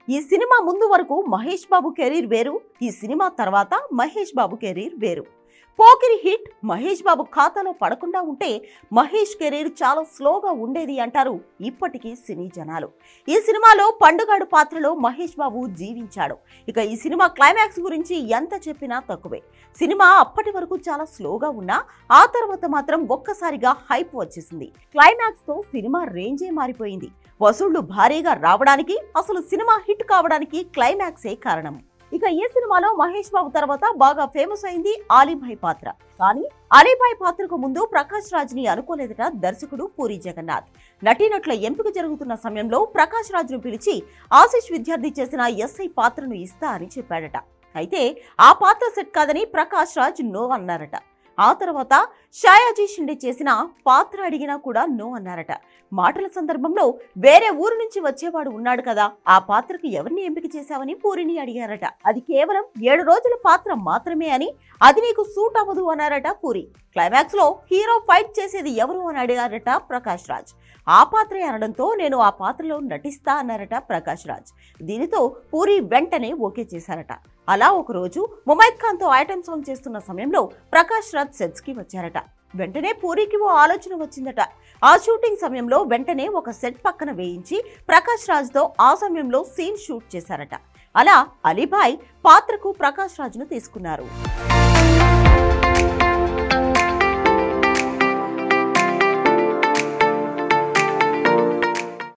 ఈ సినిమా ముందు వరకు మహేష్ బాబు కెరీర్ వేరు ఈ సినిమా తర్వాత మహేష్ బాబు కెరీర్ వేరు పోకిరి హిట్ మహేష్ బాబు ఖాతాలో పడకుండా ఉంటే మహేష్ కెరీర్ చాలా స్లోగా ఉండేది అంటారు ఇప్పటికీ సినీ జనాలు ఈ సినిమాలో పండుగాడు పాత్రలో మహేష్ బాబు జీవించాడు ఇక ఈ సినిమా క్లైమాక్స్ గురించి ఎంత చెప్పినా తక్కువే సినిమా అప్పటి వరకు చాలా స్లోగా ఉన్నా ఆ తర్వాత మాత్రం ఒక్కసారిగా హైప్ వచ్చేసింది క్లైమాక్స్ తో సినిమా రేంజే మారిపోయింది వసూళ్లు భారీగా రావడానికి అసలు సినిమా హిట్ కావడానికి క్లైమాక్సే కారణం ఇక ఈ సినిమాలో మహేష్ బాబు తర్వాత బాగా ఫేమస్ అయింది ఆలీభాయ్ పాత్ర కానీ అలీభాయ్ పాత్రకు ముందు ప్రకాష్ రాజ్ ని అనుకోలేదట దర్శకుడు పూరి జగన్నాథ్ నటీనటుల ఎంపిక జరుగుతున్న సమయంలో ప్రకాష్ రాజ్ ను పిలిచి ఆశిష్ విద్యార్థి చేసిన ఎస్ఐ పాత్రను ఇస్తా అని చెప్పాడట అయితే ఆ పాత్ర సెట్ కాదని ప్రకాష్ రాజ్ నో అన్నారట ఆ తర్వాత షాయాజీ షిండే చేసిన పాత్ర అడిగినా కూడా నో అన్నారట మాటల సందర్భంలో వేరే ఊరు నుంచి వచ్చేవాడు ఉన్నాడు కదా ఆ పాత్రకు ఎవరిని ఎంపిక చేశావని పూరిని అడిగారట అది కేవలం ఏడు రోజుల పాత్ర మాత్రమే అని అది నీకు సూట్ అవ్వదు అన్నారట పూరి క్లైమాక్స్ లో హీరో ఫైట్ చేసేది ఎవరు అని అడిగారట ప్రకాష్ రాజ్ ఆ పాత్రే అనడంతో నేను ఆ పాత్రలో నటిస్తా అన్నారట ప్రకాష్ రాజ్ దీనితో పూరి వెంటనే ఓకే చేశారట అలా ఒకరోజు ముమైద్ ఖాన్ తో ఐటమ్ సాంగ్ చేస్తున్న సమయంలో ప్రకాష్ రాజ్ సెట్స్ కి వచ్చారట వెంటనే పూరికి ఓ ఆలోచన వచ్చిందట ఆ షూటింగ్ సమయంలో వెంటనే ఒక సెట్ పక్కన వేయించి ప్రకాష్ రాజ్ తో ఆ సమయంలో సీన్ షూట్ చేశారట అలా అలీభాయ్ పాత్రకు ప్రకాష్ రాజ్ను తీసుకున్నారు